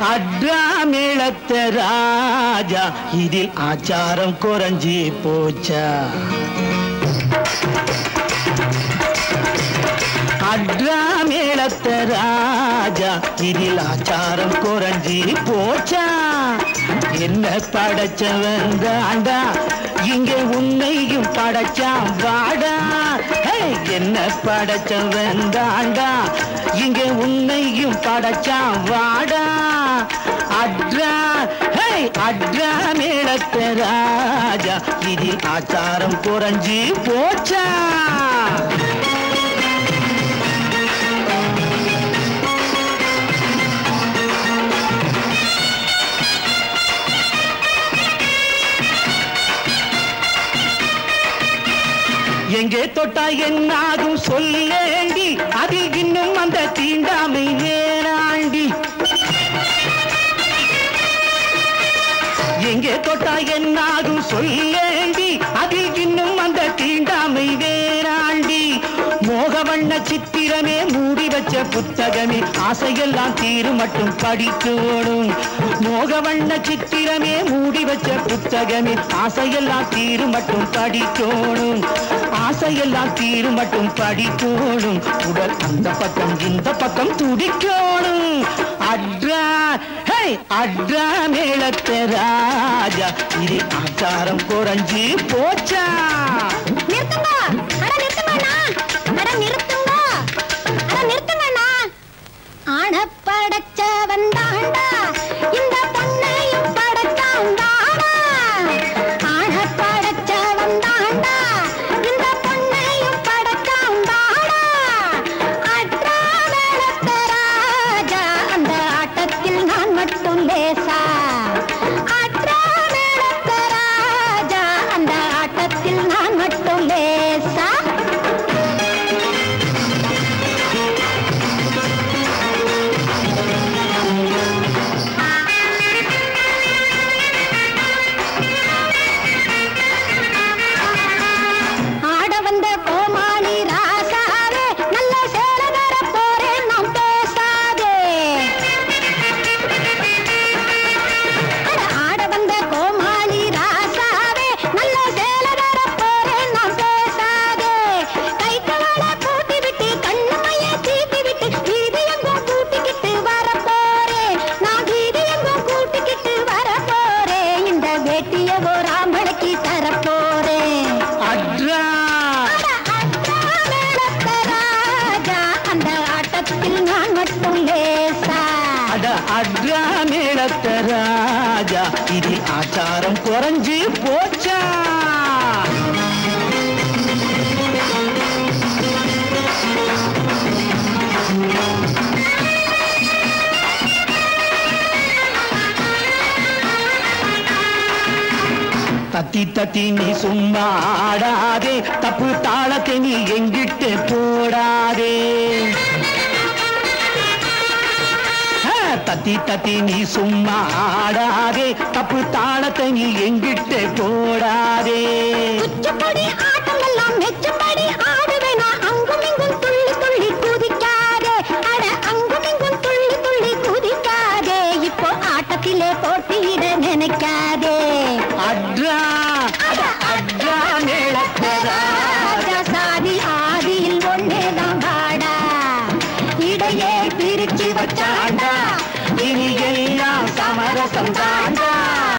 அட்ரா மேளத்த ராஜா இதில் ஆச்சாரம் குறைஞ்சி போச்சா அட்ரா மேளத்த ராஜா இதில் ஆச்சாரம் குறைஞ்சி போச்சா என்ன படைச்சவன் தாண்டா இங்கே உன்னையும் படைச்சான் வாடா ஹே, என்ன படைச்சவன் தாண்டா இங்கே உன்னையும் படைச்சான் வாடா அட்ரா ஹே அட்ரா மேளத்த ராஜா இதில் ஆச்சாரம் குறைஞ்சி போச்சா எங்கே தொட்டா என்னாகும் சொல்லேண்டி அதில் இன்னும் அந்த தீண்டாமை நேராண்டி எங்கே தொட்டா என்னாகும் சொல்லேண்டி அதில் இன்னும் அந்த தீண்டாமை வேறாண்டி மோகவண்ண சித்திரமே மூடி வச்ச புத்தகமே ஆசையெல்லாம் தீரும் மட்டும் படிக்கணும் மோகவண்ண சித்திரமே மூடி வச்ச புத்தகமே ஆசையெல்லாம் தீரும் மட்டும் படிக்கணும் ஆசையெல்லாம் தீரும் மட்டும் படிக்கணும் உடல் அந்த பக்கம் இந்த பக்கம் துடிக்கணும் அட்ரா ஹே அட்ரா மேளத்த ராஜா இது ஆச்சாரம் குறைஞ்சி போச்சா நிறுத்துங்க அட நிறுத்துங்கண்ணா அட நிறுத்துங்க அட நிறுத்துங்கண்ணா ஆன படைச்சவன் தாண்டா இந்த பொண்ணையும் படைச்சான் தாடா ஆன படைச்சவன் தாண்டா இந்த பொண்ணையும் படைச்சான் தாடா அட்ரா வேளத்த ராஜா அந்த ஆட்டத்தில் நான் மட்டும் லேசா அட்ரா வேளத்த ராஜா அந்த ஆட்டத்தில் நான் மட்டும் லேசா ஆட வந்த கோமாளி ராசாவே நல்ல சேல தர போறேன் நாம் பேசாதே அட ஆட வந்த கோமாளி ராசாவே நல்ல சேல தர போறேன் நாம் பேசாதே கை கவள கூட்டி விட்டு கண்ணுமைய தீட்டி விட்டு வீதி எங்கும் கூட்டிக்கிட்டு வர போறேன் நான் வீதி எங்கும் கூட்டிக்கிட்டு வர போறேன் இந்த வேட்டிய ஒரு ஆம்பளைக்கு தர போறேன் அட்ரா அந்த ஆட்டத்தில் நான் மட்டும் லேசா அட அட்ரா மேளத்த ராஜா இது ஆச்சாரம் குறைஞ்சி போச்சா தத்தி தத்தி நீ சும்மா ஆடாதே தப்பு தாளத்தை நீ எங்கிட்டு போடாதே ஆ, தத்தி தத்தி நீ சும்மா ஆடாதே தப்பு தாளத்தை நீ எங்கிட்டு போடாதே குச்சிப்படி ஆட்டம் எல்லாம் மெச்சப்படி ஆடுவேனா அங்கும் இங்கும் துள்ளி துள்ளி குதிக்காதே அட அங்கும் இங்கும் துள்ளி துள்ளி குதிக்காதே இப்போ ஆட்டத்திலே போட்டியிட நினைக்காதே அட்ரா அட அட்ரா மேளத்தரா ராஜா சாதி ஆதியில் ஒன்னேதான் வாடா இடையே பிரிச்சு வச்சாண்டா இனி எல்லாம் சமரசம் தாண்டா